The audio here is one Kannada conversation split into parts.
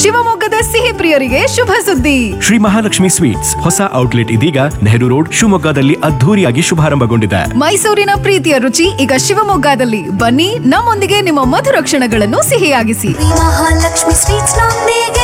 ಶಿವಮೊಗ್ಗದ ಸಿಹಿ ಪ್ರಿಯರಿಗೆ ಶುಭ ಸುದ್ದಿ ಶ್ರೀ ಮಹಾಲಕ್ಷ್ಮಿ ಸ್ವೀಟ್ಸ್ ಹೊಸ ಔಟ್ಲೆಟ್ ಇದೀಗ ನೆಹರು ರೋಡ್ ಶಿವಮೊಗ್ಗದಲ್ಲಿ ಅದ್ಧೂರಿಯಾಗಿ ಶುಭಾರಂಭಗೊಂಡಿದೆ ಮೈಸೂರಿನ ಪ್ರೀತಿಯ ರುಚಿ ಈಗ ಶಿವಮೊಗ್ಗದಲ್ಲಿ ಬನ್ನಿ ನಮ್ಮೊಂದಿಗೆ ನಿಮ್ಮ ಮಧುರ ಕ್ಷಣಗಳನ್ನು ಸಿಹಿಯಾಗಿಸಿ ಮಹಾಲಕ್ಷ್ಮಿ ಸ್ವೀಟ್ಸ್ ನೊಂದಿಗೆ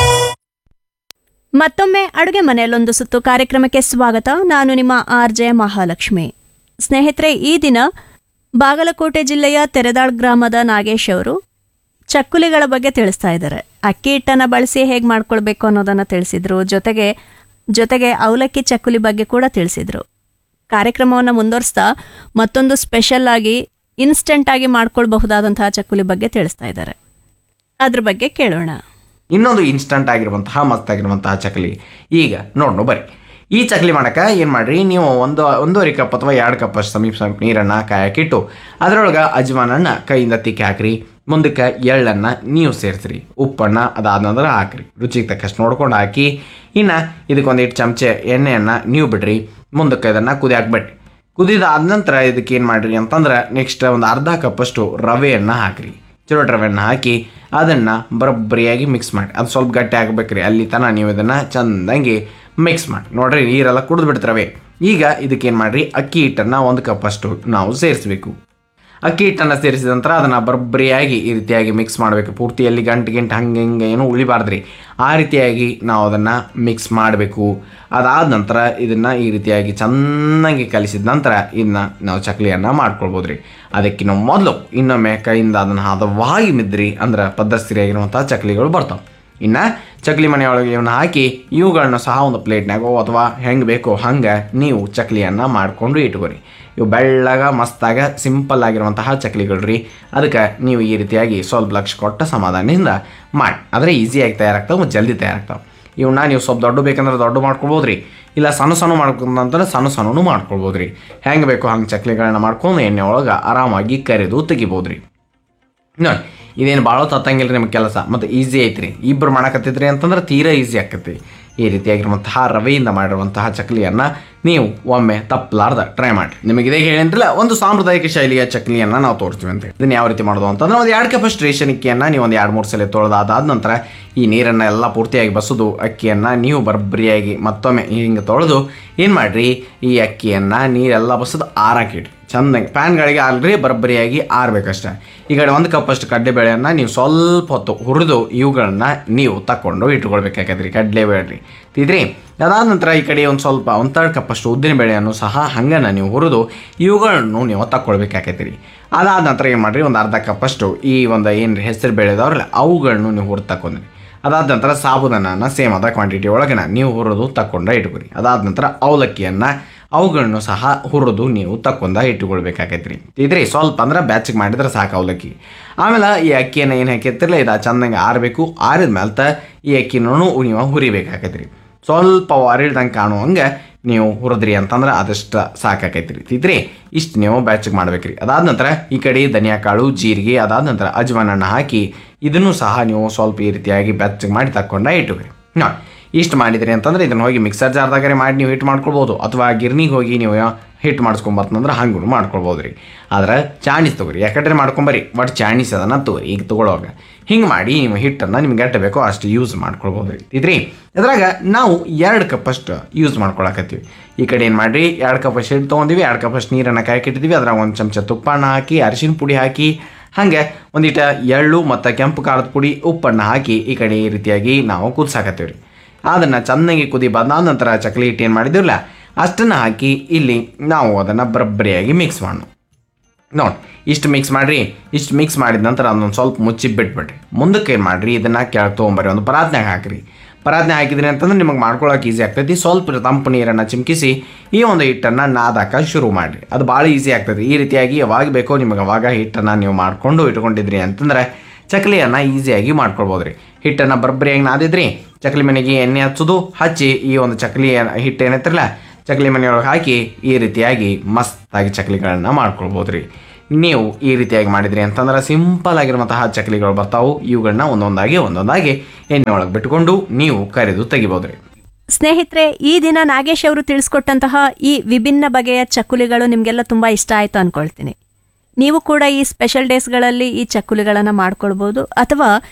ಮತ್ತೊಮ್ಮೆ ಅಡುಗೆ ಮನೆಯಲ್ಲೊಂದು ಸುತ್ತು ಕಾರ್ಯಕ್ರಮಕ್ಕೆ ಸ್ವಾಗತ ನಾನು ನಿಮ್ಮ ಆರ್ ಜೆ ಮಹಾಲಕ್ಷ್ಮಿ ಸ್ನೇಹಿತರೆ ಈ ದಿನ ಬಾಗಲಕೋಟೆ ಜಿಲ್ಲೆಯ ತೆರೆದಾಳ್ ಗ್ರಾಮದ ನಾಗೇಶ್ ಅವರು ಚಕ್ಕುಲಿಗಳ ಬಗ್ಗೆ ತಿಳಿಸ್ತಾ ಇದ್ದಾರೆ ಅಕ್ಕಿ ಹಿಟ್ಟನ್ನು ಬಳಸಿ ಹೇಗೆ ಮಾಡ್ಕೊಳ್ಬೇಕು ಅನ್ನೋದನ್ನು ತಿಳಿಸಿದ್ರು ಜೊತೆಗೆ ಜೊತೆಗೆ ಅವಲಕ್ಕಿ ಚಕ್ಕುಲಿ ಬಗ್ಗೆ ಕೂಡ ತಿಳಿಸಿದ್ರು ಕಾರ್ಯಕ್ರಮವನ್ನು ಮುಂದುವರಿಸ್ತಾ ಮತ್ತೊಂದು ಸ್ಪೆಷಲ್ ಆಗಿ ಇನ್ಸ್ಟೆಂಟ್ ಆಗಿ ಮಾಡ್ಕೊಳ್ಬಹುದಾದಂತಹ ಚಕ್ಕುಲಿ ಬಗ್ಗೆ ತಿಳಿಸ್ತಾ ಇದ್ದಾರೆ ಅದ್ರ ಬಗ್ಗೆ ಕೇಳೋಣ ಇನ್ನೊಂದು ಇನ್ಸ್ಟಂಟ್ ಆಗಿರುವಂತಹ ಮಸ್ತಾಗಿರುವಂತಹ ಚಕಲಿ ಈಗ ನೋಡೋಣ ಬರ್ರಿ ಈ ಚಕಲಿ ಮಾಡಕ್ಕೆ ಏನು ಮಾಡ್ರಿ ನೀವು ಒಂದು ಒಂದೂವರೆ ಕಪ್ ಅಥವಾ ಎರಡು ಕಪ್ ಅಷ್ಟು ಸಮೀಪ ಸಮೀಪ ನೀರನ್ನು ಕಾಯಕ್ಕಿಟ್ಟು ಅದರೊಳಗೆ ಅಜ್ವಾನನ್ನು ಕೈಯಿಂದ ತಿಕ್ಕಿ ಹಾಕ್ರಿ ಮುಂದಕ್ಕೆ ಎಳ್ಳನ್ನು ನೀವು ಸೇರಿಸ್ರಿ ಉಪ್ಪನ್ನು ಅದಾದ ನಂತರ ಹಾಕ್ರಿ ರುಚಿಗೆ ತಕ್ಕಷ್ಟು ನೋಡ್ಕೊಂಡು ಹಾಕಿ ಇನ್ನು ಇದಕ್ಕೊಂದಿಟ್ಟು ಚಮಚೆ ಎಣ್ಣೆಯನ್ನು ನೀವು ಬಿಡ್ರಿ ಮುಂದಕ್ಕೆ ಇದನ್ನು ಕುದಿಯಾಕ್ಬಿಡ್ರಿ ಕುದಿದಾದ ನಂತರ ಇದಕ್ಕೆ ಏನು ಮಾಡಿರಿ ಅಂತಂದ್ರೆ ನೆಕ್ಸ್ಟ್ ಒಂದು ಅರ್ಧ ಕಪ್ಪಷ್ಟು ರವೆಯನ್ನು ಹಾಕ್ರಿ ಚಿರೋಟ್ ರವೆಯನ್ನು ಹಾಕಿ ಅದನ್ನು ಬರೋಬ್ಬರಿಯಾಗಿ ಮಿಕ್ಸ್ ಮಾಡಿ ಅದು ಸ್ವಲ್ಪ ಗಟ್ಟಿ ಆಗಬೇಕ್ರಿ ಅಲ್ಲಿ ತನಕ ನೀವು ಇದನ್ನು ಚೆಂದಂಗಿ ಮಿಕ್ಸ್ ಮಾಡಿ ನೋಡ್ರಿ ನೀರೆಲ್ಲ ಕುಡಿದು ಬಿಡ್ತಾರವೆ ಈಗ ಇದಕ್ಕೇನು ಮಾಡಿರಿ ಅಕ್ಕಿ ಹಿಟ್ಟನ್ನು ಒಂದು ಕಪ್ಪಷ್ಟು ನಾವು ಸೇರಿಸಬೇಕು ಅಕ್ಕಿ ಹಿಟ್ಟನ್ನು ಸೇರಿಸಿದ ನಂತರ ಅದನ್ನು ಬರೋಬ್ಬರಿಯಾಗಿ ಈ ರೀತಿಯಾಗಿ ಮಿಕ್ಸ್ ಮಾಡಬೇಕು ಪೂರ್ತಿಯಲ್ಲಿ ಗಂಟು ಗಂಟು ಹಂಗೆ ಹಿಂಗೆ ಏನು ಉಳಿಬಾರ್ದ್ರಿ ಆ ರೀತಿಯಾಗಿ ನಾವು ಅದನ್ನು ಮಿಕ್ಸ್ ಮಾಡಬೇಕು ಅದಾದ ನಂತರ ಇದನ್ನು ಈ ರೀತಿಯಾಗಿ ಚೆನ್ನಾಗಿ ಕಲಿಸಿದ ನಂತರ ಇದನ್ನ ನಾವು ಚಕ್ಲಿಯನ್ನು ಮಾಡ್ಕೊಳ್ಬೋದು ರೀ ಅದಕ್ಕಿಂತ ಮೊದಲು ಇನ್ನೊಮ್ಮೆ ಕೈಯಿಂದ ಅದನ್ನು ಹದವಾಗಿ ಮಿದ್ರಿ ಅಂದ್ರೆ ಪದ್ಧತಿಯಾಗಿರುವಂಥ ಚಕ್ಲಿಗಳು ಬರ್ತಾವೆ ಇನ್ನು ಚಕ್ಲಿ ಮನೆಯೊಳಗೆ ಇವನ್ನ ಹಾಕಿ ಇವುಗಳನ್ನ ಸಹ ಒಂದು ಪ್ಲೇಟ್ನಾಗೋ ಅಥವಾ ಹೆಂಗೆ ಬೇಕೋ ಹಂಗೆ ನೀವು ಚಕ್ಲಿಯನ್ನು ಮಾಡಿಕೊಂಡು ಇಟ್ಕೊರಿ ಇವು ಬೆಳ್ಳಗ ಮಸ್ತಾಗ ಸಿಂಪಲ್ ಆಗಿರುವಂತಹ ಚಕ್ಲಿಗಳು ರೀ ಅದಕ್ಕೆ ನೀವು ಈ ರೀತಿಯಾಗಿ ಸ್ವಲ್ಪ ಲಕ್ಷ ಕೊಟ್ಟ ಸಮಾಧಾನದಿಂದ ಮಾಡಿ ಆದರೆ ಈಸಿಯಾಗಿ ತಯಾರಾಗ್ತಾವೆ ಮತ್ತು ಜಲ್ದಿ ತಯಾರಾಗ್ತಾವೆ ಇವನ್ನ ನೀವು ಸ್ವಲ್ಪ ದೊಡ್ಡ ಬೇಕಂದ್ರೆ ದೊಡ್ಡ ಮಾಡ್ಕೊಬೋದು ರೀ ಇಲ್ಲ ಸಣ್ಣ ಸಣ್ಣ ಮಾಡ್ಕೊಂತಂದ್ರೆ ಸಣ್ಣ ಸಣ್ಣನು ಮಾಡ್ಕೊಳ್ಬೋದು ರೀ ಹೆಂಗೆ ಬೇಕೋ ಹಂಗೆ ಚಕ್ಲಿಗಳನ್ನ ಮಾಡ್ಕೊಂಡು ಎಣ್ಣೆ ಒಳಗೆ ಆರಾಮಾಗಿ ಕರೆದು ತೆಗಿಬೋದು ರೀ ನೋಡಿ ಇದೇನು ಭಾಳ ತತ್ತಂಗಿಲ್ಲ ನಿಮ್ಗೆ ಕೆಲಸ ಮತ್ತು ಈಸಿ ಐತ್ರಿ ಇಬ್ಬರು ಮಾಡಕತ್ತಿದ್ರಿ ಅಂತಂದ್ರೆ ತೀರಾ ಈಸಿ ಆಕತಿ ಈ ರೀತಿಯಾಗಿರುವಂತಹ ರವೆಯಿಂದ ಮಾಡಿರುವಂತಹ ಚಕ್ಲಿಯನ್ನು ನೀವು ಒಮ್ಮೆ ತಪ್ಪಲಾರ್ದ ಟ್ರೈ ಮಾಡಿ ನಿಮಗೆ ಇದೇ ಹೇಳಿದ್ರಲ್ಲ ಒಂದು ಸಾಂಪ್ರದಾಯಿಕ ಶೈಲಿಯ ಚಕ್ಲಿಯನ್ನು ನಾವು ತೋರಿಸ್ತೀವಿ ಅಂತ ಇದನ್ನು ಯಾವ ರೀತಿ ಮಾಡೋದು ಅಂತಂದ್ರೆ ಒಂದು ಎರಡು ಕಪ್ ರೇಷನ್ ಅಕ್ಕಿಯನ್ನು ನೀವು ಒಂದು ಎರಡು ಮೂರು ಸಲ ತೊಳೆದಾದ ನಂತರ ಈ ನೀರನ್ನು ಎಲ್ಲ ಪೂರ್ತಿಯಾಗಿ ಬಸೋದು ಅಕ್ಕಿಯನ್ನು ನೀವು ಬರ್ಬರಿಯಾಗಿ ಮತ್ತೊಮ್ಮೆ ಹಿಂಗೆ ತೊಳೆದು ಏನು ಮಾಡಿರಿ ಈ ಅಕ್ಕಿಯನ್ನು ನೀರೆಲ್ಲ ಬಸೋದು ಆರಾಕಿಡ್ರಿ ಚೆಂದಾಗಿ ಪ್ಯಾನ್ಗಳಿಗೆ ಆಲ್ರಿ ಬರಬ್ಬರಿಯಾಗಿ ಆರಬೇಕಷ್ಟೆ ಈ ಕಡೆ ಒಂದು ಕಪ್ಪಷ್ಟು ಕಡಲೆಬೇಳೆಯನ್ನು ನೀವು ಸ್ವಲ್ಪ ಹೊತ್ತು ಹುರಿದು ಇವುಗಳನ್ನ ನೀವು ತಗೊಂಡು ಇಟ್ಕೊಳ್ಬೇಕಾಗತ್ರಿ ಕಡಲೆಬೇಳೆ ರೀ ತಿದ್ರಿ ಅದಾದ ನಂತರ ಈ ಕಡೆ ಒಂದು ಸ್ವಲ್ಪ ಒಂದು ತರ್ಡ್ ಕಪ್ಪಷ್ಟು ಉದ್ದಿನ ಬೇಳೆಯನ್ನು ಸಹ ಹಂಗನ ನೀವು ಹುರಿದು ಇವುಗಳನ್ನು ನೀವು ತಕ್ಕೊಳ್ಬೇಕಾಗೈತಿ ರೀ ಅದಾದ ನಂತರ ಏನು ಮಾಡಿರಿ ಒಂದು ಅರ್ಧ ಕಪ್ಪಷ್ಟು ಈ ಒಂದು ಏನು ಹೆಸರು ಬೇಳೆ ಇದಾವ್ರಲ್ಲ ಅವುಗಳನ್ನು ನೀವು ಹುರಿದು ತಕೊಂಡ್ರಿ ಅದಾದ ನಂತರ ಸಾಬೂನನ್ನು ಸೇಮ್ ಅದ ಕ್ವಾಂಟಿಟಿ ಒಳಗನ ನೀವು ಹುರಿದು ತಕ್ಕೊಂಡ ಇಟ್ಕೊರಿ ಅದಾದ ನಂತರ ಅವಲಕ್ಕಿಯನ್ನು ಅವುಗಳನ್ನು ಸಹ ಹುರಿದು ನೀವು ತಕ್ಕೊಂಡ ಇಟ್ಟುಕೊಳ್ಬೇಕಾಗೈತೆ ರೀ ಇದ್ರಿ ಸ್ವಲ್ಪ ಅಂದ್ರೆ ಬ್ಯಾಚಿಗೆ ಮಾಡಿದ್ರೆ ಸಾಕು ಅವಲಕ್ಕಿ ಆಮೇಲೆ ಈ ಅಕ್ಕಿಯನ್ನು ಏನು ಹಾಕಿರ್ತಿರಲ್ಲ ಇದು ಚಂದಂಗೆ ಆರಬೇಕು ಆರಿದ ಮೇಲೆ ಈ ಅಕ್ಕಿನೂ ನೀವು ಹುರಿಬೇಕಾಗೈತೆ ರೀ ಸ್ವಲ್ಪ ಅರಿಳ್ದಂಗೆ ಕಾಣುವಂಗೆ ನೀವು ಹುರಿದ್ರಿ ಅಂತಂದ್ರೆ ಅದಷ್ಟು ಸಾಕಾಕೈತಿ ರೀ ತಿದ್ರಿ ಇಷ್ಟು ನೀವು ಬ್ಯಾಚಿಗೆ ಮಾಡ್ಬೇಕ್ರಿ ಅದಾದ ನಂತರ ಈ ಕಡೆ ಧನಿಯಾ ಕಾಳು ಜೀರಿಗೆ ಅದಾದ ನಂತರ ಅಜ್ವಾನನ್ನು ಹಾಕಿ ಇದನ್ನು ಸಹ ನೀವು ಸ್ವಲ್ಪ ಈ ರೀತಿಯಾಗಿ ಬೆಚ್ಚಗೆ ಮಾಡಿ ತಕ್ಕೊಂಡ ಇಟ್ಟುಕ್ರಿ ನೋಡಿ ಇಷ್ಟು ಮಾಡಿದ್ರಿ ಅಂತಂದ್ರೆ ಇದನ್ನು ಹೋಗಿ ಮಿಕ್ಸರ್ ಜಾರ್ದಾಗರೆ ಮಾಡಿ ನೀವು ಹಿಟ್ಟು ಮಾಡ್ಕೊಳ್ಬೋದು ಅಥವಾ ಗಿರ್ನಿಗೆ ಹೋಗಿ ನೀವು ಹಿಟ್ಟು ಮಾಡಿಸ್ಕೊಂಬರ್ತಂದ್ರೆ ಹಂಗೂ ಮಾಡ್ಕೊಳ್ಬೋದು ರೀ ಆದ್ರೆ ಚಾಣೀಸ್ ತೊಗೊರಿ ಯಾಕಂದ್ರೆ ಮಾಡ್ಕೊಂಬರಿ ಬಟ್ ಚಾಣೀಸ್ ಅದನ್ನು ತೊಗೊರಿ ಈಗ ತೊಗೊಳೋವಾಗ ಹಿಂಗೆ ಮಾಡಿ ನೀವು ಹಿಟ್ಟನ್ನು ನಿಮ್ಗೆ ಎಷ್ಟು ಬೇಕೋ ಅಷ್ಟು ಯೂಸ್ ಮಾಡ್ಕೊಳ್ಬೋದು ರೀ ಇದ್ರಿ ಅದ್ರಾಗ ನಾವು ಎರಡು ಕಪ್ಪಷ್ಟು ಯೂಸ್ ಮಾಡ್ಕೊಳಕತ್ತೀವಿ ಈ ಕಡೆ ಏನು ಮಾಡಿರಿ ಎರಡು ಕಪ್ಪಷ್ಟು ಹಿಟ್ಟು ತೊಗೊಂಡಿವಿ ಎರಡು ಕಪ್ಪಷ್ಟು ನೀರನ್ನು ಕಾಯ್ಕಿಟ್ಟಿದ್ದೀವಿ ಅದ್ರಾಗ ಒಂದು ಚಮಚ ತುಪ್ಪನ ಹಾಕಿ ಅರಿಶಿನ ಪುಡಿ ಹಾಕಿ ಹಾಗೆ ಒಂದಿಟ ಎಳ್ಳು ಮತ್ತು ಕೆಂಪು ಖಾರದ ಪುಡಿ ಉಪ್ಪನ್ನು ಹಾಕಿ ಈ ಕಡೆ ಈ ರೀತಿಯಾಗಿ ನಾವು ಕುದಿಸಾಕತ್ತೀವಿ ರೀ ಅದನ್ನು ಚೆನ್ನಾಗಿ ಕುದಿ ಬಂದಾದ ನಂತರ ಚಕ್ಲಿ ಹಿಟ್ಟು ಏನು ಮಾಡಿದಿರಲ್ಲ ಅಷ್ಟನ್ನು ಹಾಕಿ ಇಲ್ಲಿ ನಾವು ಅದನ್ನು ಬರಬ್ಬರಿಯಾಗಿ ಮಿಕ್ಸ್ ಮಾಡೋಣ ನೋಡಿ ಇಷ್ಟು ಮಿಕ್ಸ್ ಮಾಡಿರಿ ಇಷ್ಟು ಮಿಕ್ಸ್ ಮಾಡಿದ ನಂತರ ಅದೊಂದು ಸ್ವಲ್ಪ ಮುಚ್ಚಿ ಬಿಟ್ಬಿಡ್ರಿ ಮುಂದಕ್ಕೆ ಏನು ಮಾಡಿರಿ ಇದನ್ನು ಕೆಳಗೆ ತೊಗೊಂಬರ್ರಿ ಒಂದು ಪರಾತ್ನಾಗ ಹಾಕಿರಿ ಪರಾತ್ನೆ ಹಾಕಿದ್ರಿ ಅಂತಂದ್ರೆ ನಿಮಗೆ ಮಾಡ್ಕೊಳಕ್ಕೆ ಈಸಿ ಆಗ್ತೈತಿ ಸ್ವಲ್ಪ ತಂಪು ನೀರನ್ನು ಚಿಮ್ಕಿಸಿ ಈ ಒಂದು ಹಿಟ್ಟನ್ನು ನಾದಾಕ ಶುರು ಮಾಡಿರಿ ಅದು ಭಾಳ ಈಸಿ ಆಗ್ತೈತಿ ಈ ರೀತಿಯಾಗಿ ಯಾವಾಗ ಬೇಕೋ ನಿಮಗೆ ಅವಾಗ ಹಿಟ್ಟನ್ನು ನೀವು ಮಾಡಿಕೊಂಡು ಇಟ್ಕೊಂಡಿದ್ರಿ ಅಂತಂದ್ರೆ ಚಕ್ಲಿಯನ್ನು ಈಸಿಯಾಗಿ ಮಾಡ್ಕೊಳ್ಬೋದು ರೀ ಹಿಟ್ಟನ್ನು ಬರಬ್ಬರಿಯಾಗಿ ನಾದಿದ್ರಿ ಚಕ್ಲಿ ಮನೆಗೆ ಎಣ್ಣೆ ಹಚ್ಚೋದು ಹಚ್ಚಿ ಈ ಒಂದು ಚಕ್ಲಿ ಹಿಟ್ಟು ಏನೈತಿರಲ್ಲ ಚಕ್ಲಿ ಮನೆಯೊಳಗೆ ಹಾಕಿ ಈ ರೀತಿಯಾಗಿ ಮಸ್ತಾಗಿ ಚಕ್ಲಿಗಳನ್ನು ಮಾಡ್ಕೊಳ್ಬೋದು ರೀ ನೀವು ಈ ರೀತಿಯಾಗಿ ಮಾಡಿದ್ರಿ ಅಂತಂದ್ರೆ ಸಿಂಪಲ್ ಆಗಿರುವಂತಹ ಚಕ್ಲಿಗಳು ಬರ್ತಾವು ಇವುಗಳನ್ನ ಒಂದೊಂದಾಗಿ ಒಂದೊಂದಾಗಿ ಎಣ್ಣೆ ಒಳಗೆ ಬಿಟ್ಕೊಂಡು ನೀವು ಕರೆದು ತೆಗಿಬೋದು ರೀ ಸ್ನೇಹಿತರೆ ಈ ದಿನ ನಾಗೇಶ್ ಅವರು ತಿಳಿಸ್ಕೊಟ್ಟಂತಹ ಈ ವಿಭಿನ್ನ ಬಗೆಯ ಚಕ್ಕುಲಿಗಳು ನಿಮಗೆಲ್ಲ ತುಂಬ ಇಷ್ಟ ಆಯಿತು ಅಂದ್ಕೊಳ್ತೀನಿ ನೀವು ಕೂಡ ಈ ಸ್ಪೆಷಲ್ ಡೇಸ್ಗಳಲ್ಲಿ ಈ ಚಕ್ಕುಲಿಗಳನ್ನು ಮಾಡ್ಕೊಳ್ಬೋದು ಅಥವಾ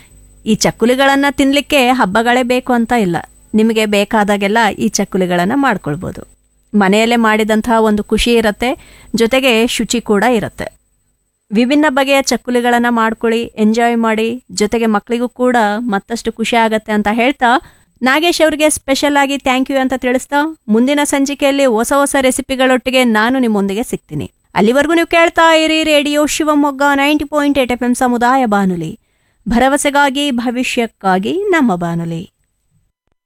ಈ ಚಕ್ಕುಲಿಗಳನ್ನು ತಿನ್ನಲಿಕ್ಕೆ ಹಬ್ಬಗಳೇ ಬೇಕು ಅಂತ ಇಲ್ಲ ನಿಮಗೆ ಬೇಕಾದಾಗೆಲ್ಲ ಈ ಚಕ್ಕುಲಿಗಳನ್ನು ಮಾಡ್ಕೊಳ್ಬೋದು ಮನೆಯಲ್ಲೇ ಮಾಡಿದಂತಹ ಒಂದು ಖುಷಿ ಇರುತ್ತೆ ಜೊತೆಗೆ ಶುಚಿ ಕೂಡ ಇರುತ್ತೆ ವಿಭಿನ್ನ ಬಗೆಯ ಚಕ್ಕುಲಿಗಳನ್ನು ಮಾಡ್ಕೊಳ್ಳಿ ಎಂಜಾಯ್ ಮಾಡಿ ಜೊತೆಗೆ ಮಕ್ಕಳಿಗೂ ಕೂಡ ಮತ್ತಷ್ಟು ಖುಷಿ ಆಗತ್ತೆ ಅಂತ ಹೇಳ್ತಾ ನಾಗೇಶ್ ಅವರಿಗೆ ಸ್ಪೆಷಲ್ ಆಗಿ ಥ್ಯಾಂಕ್ ಯು ಅಂತ ತಿಳಿಸ್ತಾ ಮುಂದಿನ ಸಂಚಿಕೆಯಲ್ಲಿ ಹೊಸ ಹೊಸ ರೆಸಿಪಿಗಳೊಟ್ಟಿಗೆ ನಾನು ನಿಮ್ಮೊಂದಿಗೆ ಸಿಗ್ತೀನಿ ಅಲ್ಲಿವರೆಗೂ ನೀವು ಕೇಳ್ತಾ ಇರಿ radio Shivamogga ninety point eight FM ಎಂ ಸಮುದಾಯ ಬಾನುಲಿ ಭರವಸೆಗಾಗಿ ಭವಿಷ್ಯಕ್ಕಾಗಿ ನಮ್ಮ ಬಾನುಲಿ